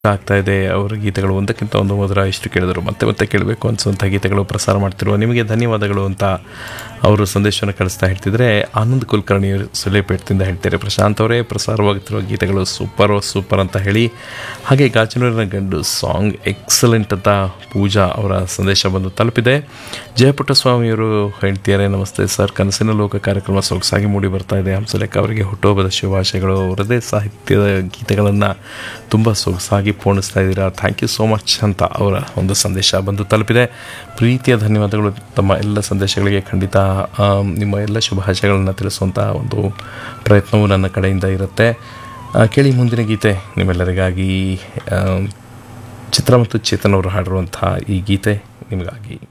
ಆಗ್ತಾ ಇದೆ ಅವರ ಗೀತೆಗಳು ಒಂದಕ್ಕಿಂತ ಒಂದು ಮಧುರ ಇಷ್ಟು ಕೇಳಿದರು ಮತ್ತೆ ಮತ್ತೆ ಕೇಳಬೇಕು ಅನಿಸುವಂಥ ಗೀತೆಗಳು ಪ್ರಸಾರ ಮಾಡ್ತಿರುವ ನಿಮಗೆ ಧನ್ಯವಾದಗಳು ಅಂತ ಅವರು ಸಂದೇಶವನ್ನು ಕಳಿಸ್ತಾ ಹೇಳ್ತಿದ್ರೆ ಆನಂದ್ ಕುಲಕರ್ಣಿ ಅವರು ಸುಲೇಪೇಟದಿಂದ ಹೇಳ್ತಾರೆ ಪ್ರಶಾಂತ್ ಅವರೇ ಪ್ರಸಾರವಾಗುತ್ತಿರುವ ಗೀತೆಗಳು ಸೂಪರ್ ಸೂಪರ್ ಅಂತ ಹೇಳಿ ಹಾಗೆ ಗಾಜನೂರಿನ ಗಂಡು ಸಾಂಗ್ ಎಕ್ಸಲೆಂಟ್ ಅಂತ ಪೂಜಾ ಅವರ ಸಂದೇಶ ಬಂದು ತಲುಪಿದೆ ಜಯಪುಟ್ಟಸ್ವಾಮಿಯವರು ಹೇಳ್ತಿದ್ದಾರೆ ನಮಸ್ತೆ ಸರ್ ಕನಸಿನ ಲೋಕ ಕಾರ್ಯಕ್ರಮ ಸೊಗಸಾಗಿ ಮೂಡಿ ಬರ್ತಾ ಇದೆ ಹಂಸಲೇಖ ಅವರಿಗೆ ಹುಟ್ಟುಹಬ್ಬದ ಶುಭಾಶಯಗಳು ಅವರದೇ ಸಾಹಿತ್ಯದ ಗೀತೆಗಳನ್ನು ತುಂಬ ಸೊಗಸಾಗಿ ಪೂರ್ಣಿಸ್ತಾ ಇದ್ದೀರಾ ಥ್ಯಾಂಕ್ ಯು ಸೋ ಮಚ್ ಅಂತ ಅವರ ಒಂದು ಸಂದೇಶ ಬಂದು ತಲುಪಿದೆ ಪ್ರೀತಿಯ ಧನ್ಯವಾದಗಳು ತಮ್ಮ ಎಲ್ಲ ಸಂದೇಶಗಳಿಗೆ ಖಂಡಿತ ಆಮ್, ನಿಮ್ಮ ಎಲ್ಲ ಶುಭಾಶಯಗಳನ್ನು ತಿಳಿಸುವಂಥ ಒಂದು ಪ್ರಯತ್ನವು ನನ್ನ ಕಡೆಯಿಂದ ಇರುತ್ತೆ ಆ, ಕೇಳಿ ಮುಂದಿನ ಗೀತೆ ನಿಮ್ಮೆಲ್ಲರಿಗಾಗಿ ಆಮ್, ಚಿತ್ರ ಮತ್ತು ಚೇತನ್ ಅವರು ಹಾಡಿರುವಂಥ ಈ ಗೀತೆ ನಿಮಗಾಗಿ